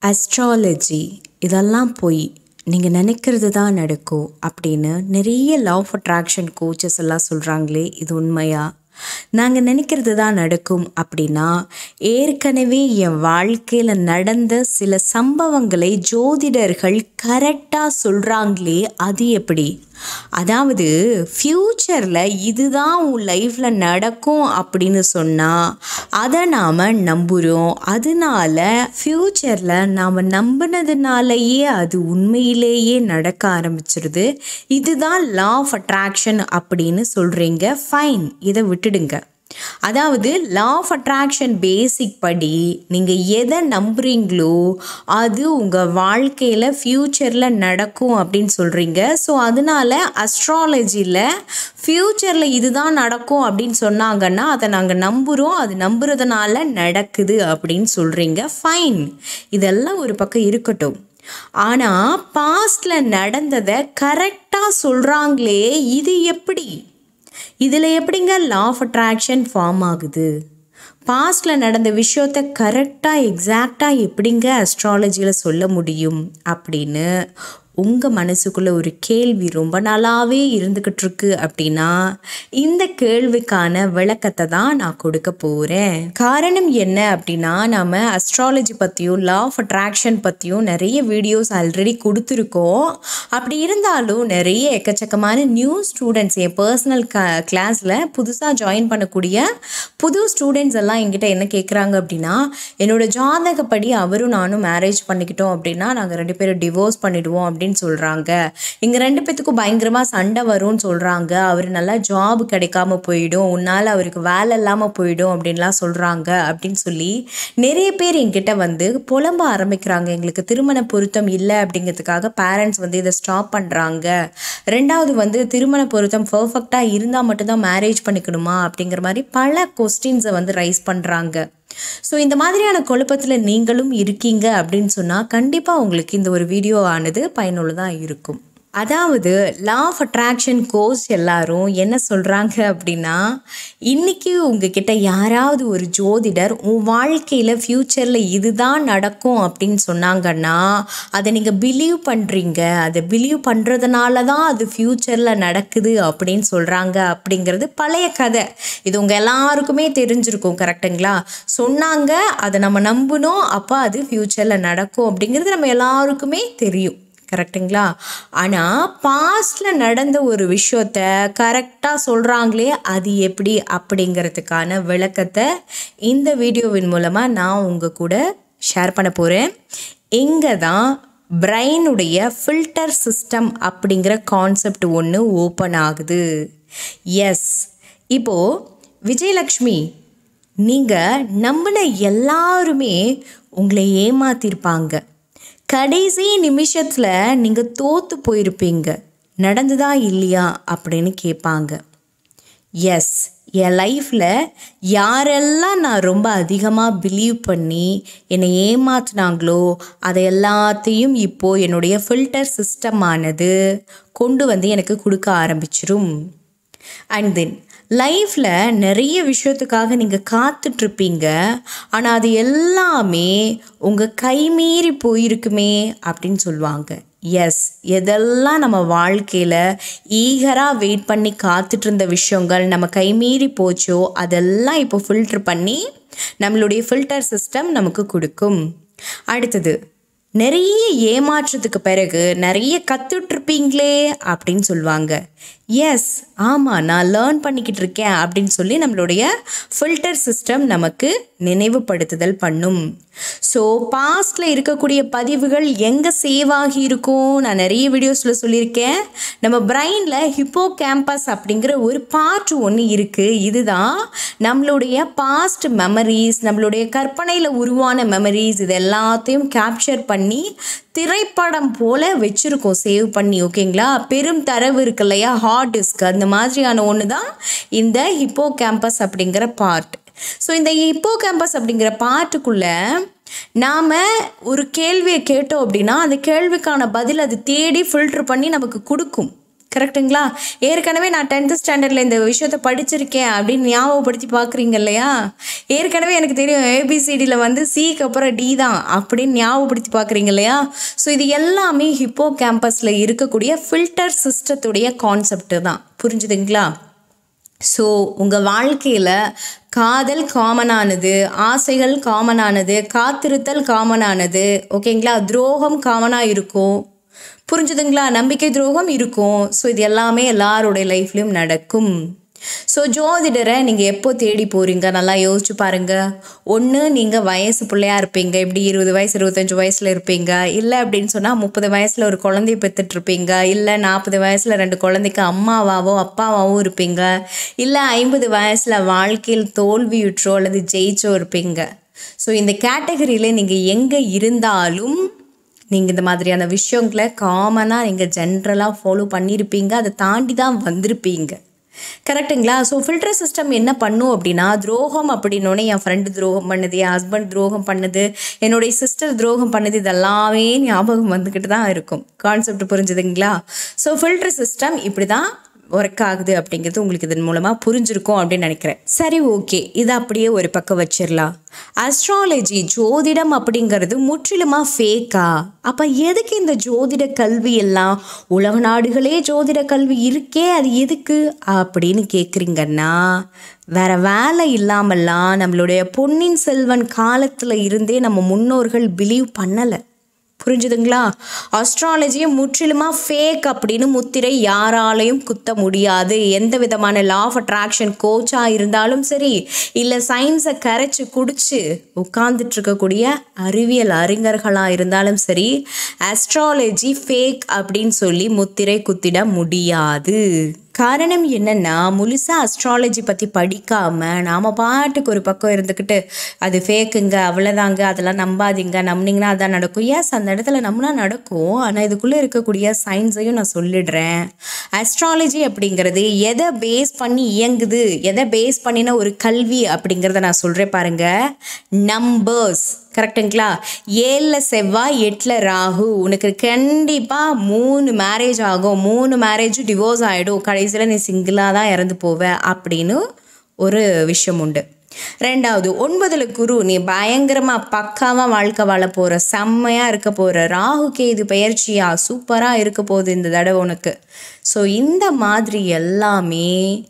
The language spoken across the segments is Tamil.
அஸ்ட்ராலஜி இதெல்லாம் பொய் நீங்கள் நினைக்கிறது தான் நடக்கும் அப்படின்னு நிறைய லா ஆஃப் அட்ராக்ஷன் கோச்சஸ் எல்லாம் சொல்கிறாங்களே இது உண்மையா நாங்கள் நினைக்கிறது தான் நடக்கும் அப்படின்னா ஏற்கனவே என் வாழ்க்கையில் நடந்த சில சம்பவங்களை ஜோதிடர்கள் கரெக்டாக சொல்கிறாங்களே அது எப்படி அதாவது ஃப்யூச்சரில் இதுதான் உன் லைஃப்பில் நடக்கும் அப்படின்னு சொன்னால் அதை நாம் நம்புகிறோம் அதனால ஃப்யூச்சரில் நாம் நம்பினதுனாலேயே அது உண்மையிலேயே நடக்க ஆரம்பிச்சிருது இதுதான் லா ஆஃப் அட்ராக்ஷன் அப்படின்னு சொல்கிறீங்க ஃபைன் இதை விட்டுடுங்க அதாவது லா ஆஃப் அட்ராக்ஷன் பேசிக் படி நீங்கள் எதை நம்புறீங்களோ அது உங்கள் வாழ்க்கையில் ஃப்யூச்சரில் நடக்கும் அப்படின்னு சொல்கிறீங்க ஸோ அதனால அஸ்ட்ராலஜியில் ஃப்யூச்சரில் இதுதான் நடக்கும் அப்படின்னு சொன்னாங்கன்னா அதை நாங்கள் நம்புகிறோம் அது நம்புறதுனால நடக்குது அப்படின்னு சொல்கிறீங்க ஃபைன் இதெல்லாம் ஒரு பக்கம் இருக்கட்டும் ஆனால் பாஸ்டில் நடந்ததை கரெக்டாக சொல்கிறாங்களே இது எப்படி இதில் எப்படிங்க லா ஆஃப் அட்ராக்ஷன் ஃபார்ம் ஆகுது பாஸ்டில் நடந்த விஷயத்த கரெக்டாக எக்ஸாக்டாக எப்படிங்க அஸ்ட்ராலஜியில் சொல்ல முடியும் அப்படின்னு உங்கள் மனசுக்குள்ளே ஒரு கேள்வி ரொம்ப நாளாகவே இருந்துக்கிட்டு இருக்கு அப்படின்னா இந்த கேள்விக்கான விளக்கத்தை தான் நான் கொடுக்க போகிறேன் காரணம் என்ன அப்படின்னா நாம் அஸ்ட்ராலஜி பற்றியும் லா ஆஃப் அட்ராக்ஷன் பற்றியும் நிறைய வீடியோஸ் ஆல்ரெடி கொடுத்துருக்கோம் அப்படி இருந்தாலும் நிறைய எக்கச்சக்கமான நியூ ஸ்டூடெண்ட்ஸ் என் பர்சனல் க கிளாஸில் புதுசாக ஜாயின் பண்ணக்கூடிய புது ஸ்டூடெண்ட்ஸ் எல்லாம் என்கிட்ட என்ன கேட்குறாங்க அப்படின்னா என்னோட ஜாதகப்படி அவரும் நானும் மேரேஜ் பண்ணிக்கிட்டோம் அப்படின்னா நாங்கள் ரெண்டு பேரும் டிவோர்ஸ் பண்ணிடுவோம் அப்படின்னு சொல்கிறாங்க எங்கள் ரெண்டு பேத்துக்கும் பயங்கரமாக சண்டை வரும்னு சொல்கிறாங்க அவர் நல்லா ஜாப் கிடைக்காம போயிடும் உன்னால் அவருக்கு வேலை இல்லாமல் போயிடும் அப்படின்லாம் சொல்கிறாங்க அப்படின்னு சொல்லி நிறைய பேர் என்கிட்ட வந்து புலம்ப ஆரம்பிக்கிறாங்க எங்களுக்கு திருமண பொருத்தம் இல்லை அப்படிங்கிறதுக்காக பேரண்ட்ஸ் வந்து இதை ஸ்டாப் பண்ணுறாங்க ரெண்டாவது வந்து திருமண பொருத்தம் பர்ஃபெக்டாக இருந்தால் மட்டும்தான் மேரேஜ் பண்ணிக்கணுமா அப்படிங்கிற மாதிரி பல கொஸ்டின்ஸை வந்து ரைஸ் பண்ணுறாங்க ஸோ இந்த மாதிரியான குழப்பத்தில் நீங்களும் இருக்கீங்க அப்படின்னு சொன்னால் கண்டிப்பாக உங்களுக்கு இந்த ஒரு வீடியோ ஆனது பயனுள்ளதாக இருக்கும் அதாவது லா ஆஃப் அட்ராக்ஷன் கோர்ஸ் எல்லாரும் என்ன சொல்கிறாங்க அப்படின்னா இன்றைக்கி உங்ககிட்ட யாராவது ஒரு ஜோதிடர் உன் வாழ்க்கையில் ஃப்யூச்சரில் இதுதான் நடக்கும் அப்படின்னு சொன்னாங்கன்னா அதை நீங்கள் பிலீவ் பண்ணுறீங்க அதை பிலீவ் பண்ணுறதுனால தான் அது ஃப்யூச்சரில் நடக்குது அப்படின்னு சொல்கிறாங்க அப்படிங்கிறது பழைய கதை இது உங்கள் எல்லாருக்குமே தெரிஞ்சிருக்கும் கரெக்டுங்களா சொன்னாங்க அதை நம்ம நம்பணும் அப்போ அது ஃப்யூச்சரில் நடக்கும் அப்படிங்கிறது நம்ம எல்லாருக்குமே தெரியும் கரெக்டுங்களா ஆனால் பாஸ்டில் நடந்த ஒரு விஷயத்த கரெக்டாக சொல்கிறாங்களே அது எப்படி அப்படிங்கிறதுக்கான விளக்கத்தை இந்த வீடியோவின் மூலமாக நான் உங்கள் கூட ஷேர் பண்ண போகிறேன் இங்கே தான் பிரெயினுடைய ஃபில்டர் சிஸ்டம் அப்படிங்கிற கான்செப்ட் ஒன்று ஓப்பன் ஆகுது எஸ் இப்போது விஜயலக்ஷ்மி நீங்கள் நம்பின எல்லாருமே உங்களை ஏமாத்திருப்பாங்க கடைசி நிமிஷத்தில் நீங்கள் தோற்று போயிருப்பீங்க நடந்ததா இல்லையா அப்படின்னு கேட்பாங்க எஸ் என் லைஃப்பில் யாரெல்லாம் நான் ரொம்ப அதிகமாக பிலீவ் பண்ணி என்னை ஏமாத்துனாங்களோ அதை எல்லாத்தையும் இப்போது என்னுடைய ஃபில்டர் சிஸ்டமானது கொண்டு வந்து எனக்கு கொடுக்க ஆரம்பிச்சிரும் அண்ட் தென் லைஃப்பில் நிறைய விஷயத்துக்காக நீங்கள் காத்துட்ருப்பீங்க ஆனால் அது எல்லாமே உங்கள் கைமீறி போயிருக்குமே அப்படின்னு சொல்லுவாங்க எஸ் எதெல்லாம் நம்ம வாழ்க்கையில் ஈகராக வெயிட் பண்ணி காத்துட்டு இருந்த விஷயங்கள் நம்ம கைமீறி போச்சோ அதெல்லாம் இப்போ ஃபில்ட்ரு பண்ணி நம்மளுடைய ஃபில்டர் சிஸ்டம் நமக்கு கொடுக்கும் அடுத்தது நிறைய ஏமாற்றத்துக்கு பிறகு நிறைய கற்றுட்ருப்பீங்களே அப்படின்னு சொல்லுவாங்க எஸ் ஆமாம் நான் லேர்ன் பண்ணிக்கிட்டு இருக்கேன் அப்படின்னு சொல்லி நம்மளுடைய ஃபில்டர் சிஸ்டம் நமக்கு நினைவுபடுத்துதல் பண்ணும் ஸோ பாஸ்டில் இருக்கக்கூடிய பதிவுகள் எங்கே சேவ் ஆகி இருக்கும் நான் நிறைய வீடியோஸில் சொல்லியிருக்கேன் நம்ம பிரெயினில் ஹிப்போ கேம்பஸ் அப்படிங்கிற ஒரு பார்ட் ஒன்று இருக்குது இதுதான் நம்மளுடைய பாஸ்ட் மெமரிஸ் நம்மளுடைய கற்பனையில் உருவான மெமரிஸ் இது எல்லாத்தையும் கேப்சர் பண்ணி திரைப்படம் போல் வச்சுருக்கோம் சேவ் பண்ணி ஓகேங்களா பெரும் தரவு இருக்கு இல்லையா ஹார்ட் டிஸ்க் அந்த மாதிரியான ஒன்று தான் இந்த ஹிப்போ கேம்பஸ் அப்படிங்கிற பார்ட் ஸோ இந்த ஹிப்போ கேம்பஸ் அப்படிங்கிற பார்ட்டுக்குள்ளே நாம் ஒரு கேள்வியை கேட்டோம் அப்படின்னா அந்த கேள்விக்கான பதில் அது தேடி ஃபில்ட்ரு பண்ணி நமக்கு கொடுக்கும் கரெக்டுங்களா ஏற்கனவே நான் டென்த்து ஸ்டாண்டர்டில் இந்த விஷயத்தை படிச்சிருக்கேன் அப்படின்னு ஞாபகப்படுத்தி பார்க்குறீங்க இல்லையா ஏற்கனவே எனக்கு தெரியும் ஏபிசிடியில் வந்து சிக்கு அப்புறம் டி தான் அப்படின்னு ஞாபகப்படுத்தி பார்க்குறீங்க இல்லையா ஸோ இது எல்லாமே ஹிப்போ கேம்பஸில் இருக்கக்கூடிய ஃபில்டர் சிஸ்டத்துடைய கான்செப்ட் தான் புரிஞ்சுதுங்களா ஸோ உங்கள் வாழ்க்கையில் காதல் காமனானது ஆசைகள் காமனானது காத்திருத்தல் காமனானது ஓகேங்களா துரோகம் காமனாக இருக்கும் புரிஞ்சுதுங்களா நம்பிக்கை துரோகம் இருக்கும் ஸோ இது எல்லாமே எல்லாருடைய லைஃப்லையும் நடக்கும் ஸோ ஜோதிடரை நீங்கள் எப்போ தேடி போகிறீங்க நல்லா யோசிச்சு பாருங்கள் ஒன்று நீங்கள் வயசு பிள்ளையா இருப்பீங்க இப்படி இருபது வயசு இருபத்தஞ்சி வயசில் இருப்பீங்க இல்லை அப்படின்னு சொன்னால் முப்பது வயசில் ஒரு குழந்தைய பெற்றுட்டு இருப்பீங்க இல்லை நாற்பது வயசில் ரெண்டு குழந்தைக்கு அம்மாவாவோ அப்பாவாவோ இருப்பீங்க இல்லை ஐம்பது வயசில் வாழ்க்கையில் தோல்வியுற்றோ அல்லது ஜெயிச்சோ இருப்பீங்க ஸோ இந்த கேட்டகரியில் நீங்கள் எங்கே இருந்தாலும் நீங்கள் இந்த மாதிரியான விஷயங்களை காமனாக நீங்கள் ஜென்ரலாக ஃபாலோ பண்ணியிருப்பீங்க அதை தாண்டி தான் வந்திருப்பீங்க கரெக்டுங்களா ஸோ ஃபில்டர் சிஸ்டம் என்ன பண்ணும் அப்படின்னா துரோகம் அப்படின்னோடனே என் ஃப்ரெண்டு துரோகம் பண்ணுது என் ஹஸ்பண்ட் துரோகம் பண்ணுது என்னுடைய சிஸ்டர் துரோகம் பண்ணுது இதெல்லாமே ஞாபகம் வந்துக்கிட்டு தான் இருக்கும் கான்செப்ட் புரிஞ்சுதுங்களா ஸோ ஃபில்டர் சிஸ்டம் இப்படி தான் ஒர்க் ஆகுது அப்படிங்கிறது உங்களுக்கு இதன் மூலமாக புரிஞ்சிருக்கும் அப்படின்னு நினைக்கிறேன் சரி ஓகே இதை அப்படியே ஒரு பக்கம் வச்சிடலாம் அஸ்ட்ராலஜி ஜோதிடம் அப்படிங்கிறது முற்றிலுமாக ஃபேக்கா அப்போ எதுக்கு இந்த ஜோதிட கல்வி எல்லாம் உலக நாடுகளே ஜோதிட கல்வி இருக்கே அது எதுக்கு அப்படின்னு கேட்குறீங்கன்னா வேற வேலை இல்லாமல்லாம் நம்மளுடைய பொன்னின் செல்வன் காலத்தில் இருந்தே நம்ம முன்னோர்கள் பிலீவ் பண்ணலை புரிஞ்சுதுங்களா அஸ்ட்ராலஜியை முற்றிலுமாக ஃபேக் அப்படின்னு முத்திரை யாராலையும் குத்த முடியாது எந்த விதமான லா ஆஃப் அட்ராக்ஷன் கோச்சாக இருந்தாலும் சரி இல்லை சயின்ஸை கரைச்சி குடிச்சு உட்கார்ந்துட்டு இருக்கக்கூடிய அறிவியல் அறிஞர்களாக இருந்தாலும் சரி அஸ்ட்ராலஜி ஃபேக் அப்படின்னு சொல்லி முத்திரை குத்திட முடியாது காரணம் என்னென்னா முழுசாக அஸ்ட்ராலஜி பற்றி படிக்காமல் நாம் பாட்டுக்கு ஒரு பக்கம் இருந்துக்கிட்டு அது ஃபேக்குங்க அவ்வளோதாங்க அதெல்லாம் நம்பாதீங்க நம்பினீங்கன்னா அதான் நடக்கும் எஸ் அந்த இடத்துல நம்பினா நடக்கும் ஆனால் இதுக்குள்ளே இருக்கக்கூடிய சயின்ஸையும் நான் சொல்லிடுறேன் அஸ்ட்ராலஜி அப்படிங்கிறது எதை பேஸ் பண்ணி இயங்குது எதை பேஸ் பண்ணின ஒரு கல்வி அப்படிங்கிறத நான் சொல்கிறேன் பாருங்கள் நம்பர்ஸ் கரெக்டுங்களா ஏழில் செவ்வாய் எட்டில் ராகு உனக்கு கண்டிப்பாக மூணு மேரேஜ் ஆகும் மூணு மேரேஜ் டிவோர்ஸ் ஆகிடும் கடைசியில் நீ சிங்கிளாக தான் இறந்து போவ அப்படின்னு ஒரு விஷயம் உண்டு ரெண்டாவது ஒன்பதுல குரு நீ பயங்கரமாக பக்காவாக வாழ்க்கை வாழ போகிற செம்மையாக இருக்க போகிற ராகு கேது பயிற்சியா சூப்பராக இருக்க போகுது இந்த தடவை உனக்கு ஸோ இந்த மாதிரி எல்லாமே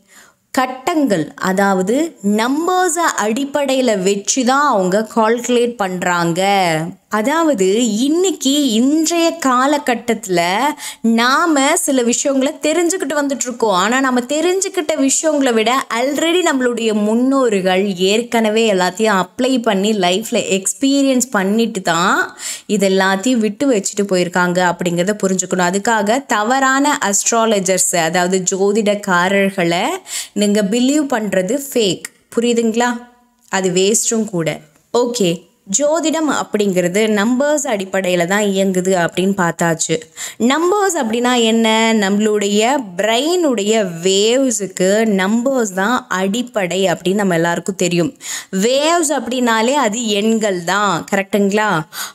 கட்டங்கள் அதாவது நம்பர்ஸை அடிப்படையில் வச்சு தான் அவங்க கால்குலேட் பண்ணுறாங்க அதாவது இன்னைக்கு இன்றைய காலகட்டத்தில் நாம் சில விஷயங்களை தெரிஞ்சுக்கிட்டு வந்துட்டு இருக்கோம் ஆனால் நம்ம தெரிஞ்சுக்கிட்ட விஷயங்களை விட ஆல்ரெடி நம்மளுடைய முன்னோர்கள் ஏற்கனவே எல்லாத்தையும் அப்ளை பண்ணி லைஃப்பில் எக்ஸ்பீரியன்ஸ் பண்ணிட்டு தான் இது எல்லாத்தையும் விட்டு வச்சுட்டு போயிருக்காங்க அப்படிங்கிறத புரிஞ்சுக்கணும் அதுக்காக தவறான அஸ்ட்ராலஜர்ஸ் அதாவது ஜோதிடக்காரர்களை நீங்கள் பிலீவ் பண்ணுறது ஃபேக் புரியுதுங்களா அது வேஸ்ட்டும் கூட ஓகே ஜோதிடம் அப்படிங்கிறது நம்பர்ஸ் அடிப்படையில் தான் இயங்குது அப்படின்னு பார்த்தாச்சு நம்பர்ஸ் அப்படின்னா என்ன நம்மளுடைய பிரெயினுடைய வேவ்ஸுக்கு நம்பர்ஸ் தான் அடிப்படை அப்படின்னு நம்ம எல்லாருக்கும் தெரியும் வேவ்ஸ் அப்படின்னாலே அது எண்கள் தான் கரெக்டுங்களா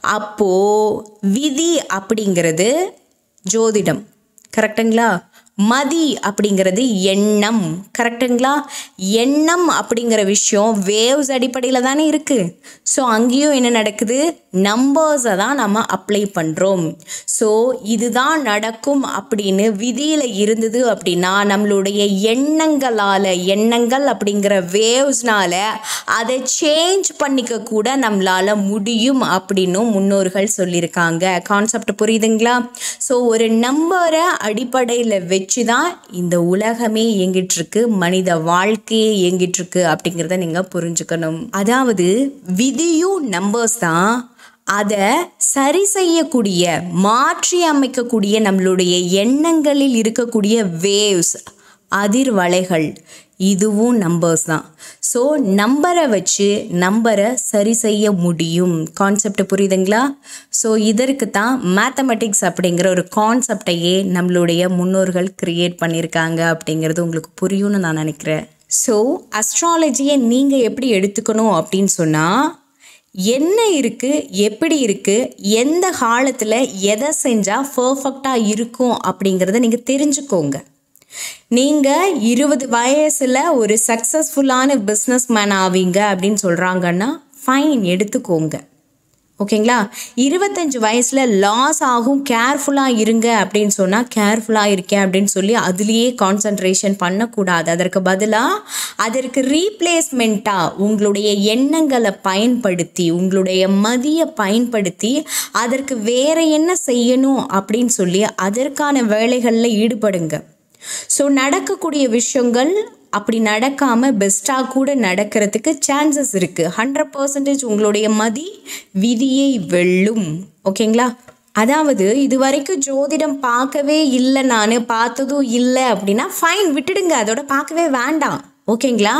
அப்போது விதி அப்படிங்கிறது ஜோதிடம் கரெக்டுங்களா மதி அப்படிங்கிறது எண்ணம் கரெக்டுங்களா எண்ணம் அப்படிங்கிற விஷயம் வேவ்ஸ் அடிப்படையில் தானே இருக்குது ஸோ அங்கேயும் என்ன நடக்குது நம்பர்ஸை தான் நம்ம அப்ளை பண்ணுறோம் ஸோ இதுதான் நடக்கும் அப்படின்னு விதியில் இருந்தது அப்படின்னா நம்மளுடைய எண்ணங்களால் எண்ணங்கள் அப்படிங்கிற வேவ்ஸ்னால அதை சேஞ்ச் பண்ணிக்க கூட நம்மளால் முடியும் அப்படின்னும் முன்னோர்கள் சொல்லியிருக்காங்க கான்செப்ட் புரியுதுங்களா ஸோ ஒரு நம்பரை அடிப்படையில் வச்சு தான் இந்த உலகமே இயங்கிட்டு இருக்கு மனித வாழ்க்கையே இயங்கிட்டு இருக்கு அப்படிங்கிறத நீங்கள் புரிஞ்சுக்கணும் அதாவது விதியும் நம்பர்ஸ் தான் அதை சரி செய்யக்கூடிய மாற்றி அமைக்கக்கூடிய நம்மளுடைய எண்ணங்களில் இருக்கக்கூடிய வேவ்ஸ் அதிர்வலைகள் இதுவும் நம்பர்ஸ் தான் ஸோ நம்பரை வச்சு நம்பரை சரி செய்ய முடியும் கான்செப்ட் புரியுதுங்களா ஸோ இதற்கு தான் மேத்தமெட்டிக்ஸ் அப்படிங்கிற ஒரு கான்செப்டையே நம்மளுடைய முன்னோர்கள் கிரியேட் பண்ணியிருக்காங்க அப்படிங்கிறது உங்களுக்கு புரியும்னு நான் நினைக்கிறேன் ஸோ அஸ்ட்ராலஜியை நீங்கள் எப்படி எடுத்துக்கணும் அப்படின்னு சொன்னால் என்ன இருக்குது எப்படி இருக்குது எந்த காலத்தில் எதை செஞ்சால் பர்ஃபெக்டாக இருக்கும் அப்படிங்கிறத நீங்கள் தெரிஞ்சுக்கோங்க நீங்கள் இருபது வயசில் ஒரு சக்ஸஸ்ஃபுல்லான பிஸ்னஸ் மேன் ஆவீங்க அப்படின்னு சொல்கிறாங்கன்னா ஃபைன் எடுத்துக்கோங்க ஓகேங்களா இருபத்தஞ்சு வயசில் லாஸ் ஆகும் கேர்ஃபுல்லாக இருங்க அப்படின்னு சொன்னால் கேர்ஃபுல்லாக இருக்கேன் அப்படின்னு சொல்லி அதுலேயே கான்சன்ட்ரேஷன் பண்ணக்கூடாது அதற்கு பதிலாக அதற்கு ரீப்ளேஸ்மெண்ட்டாக உங்களுடைய எண்ணங்களை பயன்படுத்தி உங்களுடைய மதியை பயன்படுத்தி அதற்கு வேற என்ன செய்யணும் அப்படின்னு சொல்லி அதற்கான வேலைகளில் ஈடுபடுங்க ஸோ நடக்கக்கூடிய விஷயங்கள் அப்படி நடக்காமல் பெஸ்ட்டாக கூட நடக்கிறதுக்கு சான்சஸ் இருக்குது ஹண்ட்ரட் பர்சன்டேஜ் உங்களுடைய மதி விதியை வெல்லும் ஓகேங்களா அதாவது இது வரைக்கும் ஜோதிடம் பார்க்கவே இல்லை நான் பார்த்ததும் இல்லை அப்படின்னா ஃபைன் விட்டுடுங்க அதோட பார்க்கவே வேண்டாம் ஓகேங்களா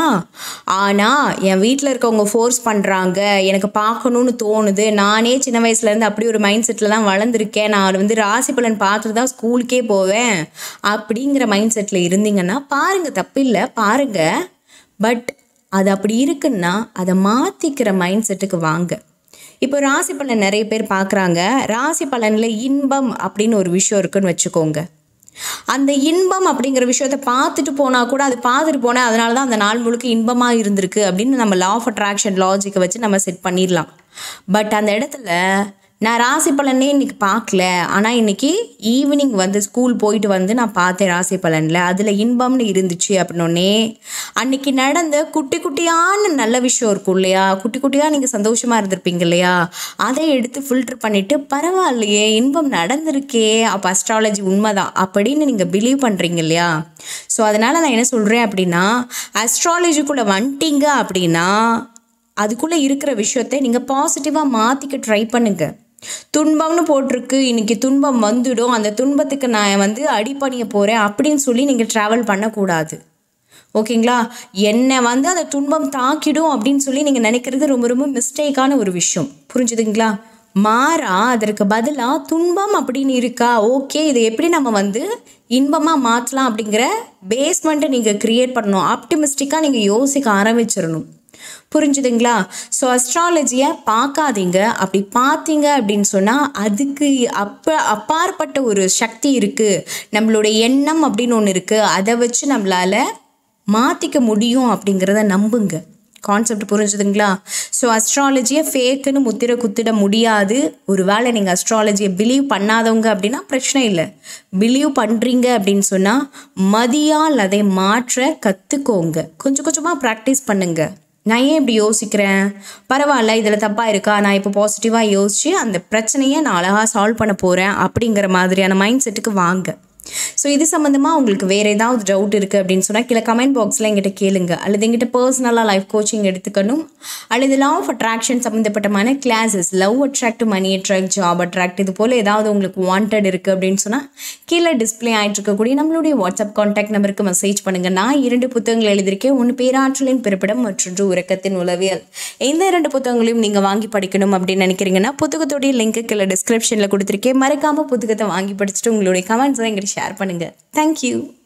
ஆனால் என் வீட்டில் இருக்கவங்க ஃபோர்ஸ் பண்ணுறாங்க எனக்கு பார்க்கணுன்னு தோணுது நானே சின்ன வயசுலேருந்து அப்படி ஒரு மைண்ட் செட்டில் தான் வளர்ந்துருக்கேன் நான் வந்து ராசி பலன் பார்த்துட்டு தான் ஸ்கூலுக்கே போவேன் அப்படிங்கிற மைண்ட் செட்டில் இருந்தீங்கன்னா பாருங்கள் தப்பில்லை பாருங்கள் பட் அது அப்படி இருக்குன்னா அதை மாற்றிக்கிற மைண்ட் செட்டுக்கு வாங்க இப்போ ராசி பலன் நிறைய பேர் பார்க்குறாங்க ராசி பலனில் இன்பம் அப்படின்னு ஒரு விஷயம் இருக்குன்னு வச்சுக்கோங்க அந்த இன்பம் அப்படிங்கிற விஷயத்த பார்த்துட்டு போனால் கூட அது பார்த்துட்டு போனால் அதனால தான் அந்த நாள் முழுக்க இன்பமாக இருந்திருக்கு அப்படின்னு நம்ம லா ஆஃப் அட்ராக்ஷன் லாஜிக்கை வச்சு நம்ம செட் பண்ணிடலாம் பட் அந்த இடத்துல நான் ராசி பலனே இன்னைக்கு பார்க்கல ஆனால் இன்னைக்கு ஈவினிங் வந்து ஸ்கூல் போயிட்டு வந்து நான் பார்த்தேன் ராசி பலனில் அதில் இன்பம்னு இருந்துச்சு அப்படின்னோடனே அன்னைக்கு நடந்த குட்டி குட்டியான நல்ல விஷயம் இருக்கும் இல்லையா குட்டி குட்டியாக நீங்கள் சந்தோஷமாக இருந்திருப்பீங்க இல்லையா அதை எடுத்து ஃபில்டர் பண்ணிவிட்டு பரவாயில்லையே இன்பம் நடந்திருக்கே அப்போ அஸ்ட்ராலஜி உண்மைதான் அப்படின்னு நீங்கள் பிலீவ் பண்ணுறீங்க இல்லையா ஸோ அதனால் நான் என்ன சொல்கிறேன் அப்படின்னா அஸ்ட்ராலஜிக்குள்ளே வந்துட்டீங்க அப்படின்னா அதுக்குள்ளே இருக்கிற விஷயத்தை நீங்கள் பாசிட்டிவாக மாற்றிக்க ட்ரை பண்ணுங்கள் துன்பம்னு போட்டிருக்கு இன்னைக்கு துன்பம் வந்துடும் அந்த துன்பத்துக்கு நான் வந்து அடிப்பணிய போகிறேன் அப்படின்னு சொல்லி நீங்கள் ட்ராவல் பண்ணக்கூடாது ஓகேங்களா என்னை வந்து அந்த துன்பம் தாக்கிடும் அப்படின்னு சொல்லி நீங்கள் நினைக்கிறது ரொம்ப ரொம்ப மிஸ்டேக்கான ஒரு விஷயம் புரிஞ்சுதுங்களா மாறா அதற்கு பதிலாக துன்பம் அப்படின்னு இருக்கா ஓகே இதை எப்படி நம்ம வந்து இன்பமாக மாற்றலாம் அப்படிங்கிற பேஸ்மெண்ட்டை நீங்கள் க்ரியேட் பண்ணணும் ஆப்டிமிஸ்டிக்காக நீங்கள் யோசிக்க ஆரம்பிச்சிடணும் புரிஞ்சுதுங்களா ஸோ அஸ்ட்ராலஜியை பார்க்காதீங்க அப்படி பார்த்தீங்க அப்படின்னு சொன்னால் அதுக்கு அப்போ அப்பாற்பட்ட ஒரு சக்தி இருக்குது நம்மளுடைய எண்ணம் அப்படின்னு ஒன்று இருக்குது அதை வச்சு நம்மளால் மாற்றிக்க முடியும் அப்படிங்கிறத நம்புங்க கான்செப்ட் புரிஞ்சுதுங்களா ஸோ அஸ்ட்ராலஜியை ஃபேக்குன்னு முத்திர குத்திட முடியாது ஒரு வேளை நீங்கள் அஸ்ட்ராலஜியை பிலீவ் பண்ணாதவங்க அப்படின்னா பிரச்சனை இல்லை பிலீவ் பண்ணுறீங்க அப்படின்னு சொன்னால் மதியால் அதை மாற்ற கற்றுக்கோங்க கொஞ்சம் கொஞ்சமாக ப்ராக்டிஸ் பண்ணுங்கள் நான் ஏன் இப்படி யோசிக்கிறேன் பரவாயில்ல இதில் தப்பாக இருக்கா நான் இப்போ பாசிட்டிவாக யோசித்து அந்த பிரச்சனையை நான் அழகாக சால்வ் பண்ண போகிறேன் அப்படிங்கிற மாதிரியான மைண்ட் செட்டுக்கு வாங்க ஸோ இது சம்மந்தமாக உங்களுக்கு வேறு ஏதாவது டவுட் இருக்குது அப்படின்னு சொன்னால் கீழே கமெண்ட் பாக்ஸில் எங்கிட்ட கேளுங்க அல்லது எங்கிட்ட பர்சனலாக லைஃப் கோச்சிங் எடுத்துக்கணும் அல்லது லவ் ஆஃப் அட்ராக்ஷன் சம்மந்தப்பட்டமான classes love attract money attract job attract இது போல் ஏதாவது உங்களுக்கு வாண்டட் இருக்குது அப்படின்னு சொன்னால் கீழே டிஸ்பிளே ஆகிட்டு இருக்கக்கூடிய நம்மளுடைய வாட்ஸ்அப் கான்டாக்ட் நம்பருக்கு மெசேஜ் பண்ணுங்கள் நான் இரண்டு புத்தகங்கள் எழுதியிருக்கேன் ஒன்று பேராற்றலின் பிறப்பிடம் மற்றொன்று உறக்கத்தின் உளவியல் எந்த இரண்டு புத்தகங்களையும் நீங்கள் வாங்கி படிக்கணும் அப்படின்னு நினைக்கிறீங்கன்னா புத்தகத்துடைய லிங்க்கு கீழே டிஸ்கிரிப்ஷனில் கொடுத்துருக்கேன் மறக்காமல் புத்தகத்தை வாங்கி படிச்சுட்டு உங்களுடைய கமெண்ட்ஸை எங்கிட்ட ஷேர் பண்ணுங்கள் தேங்க்யூ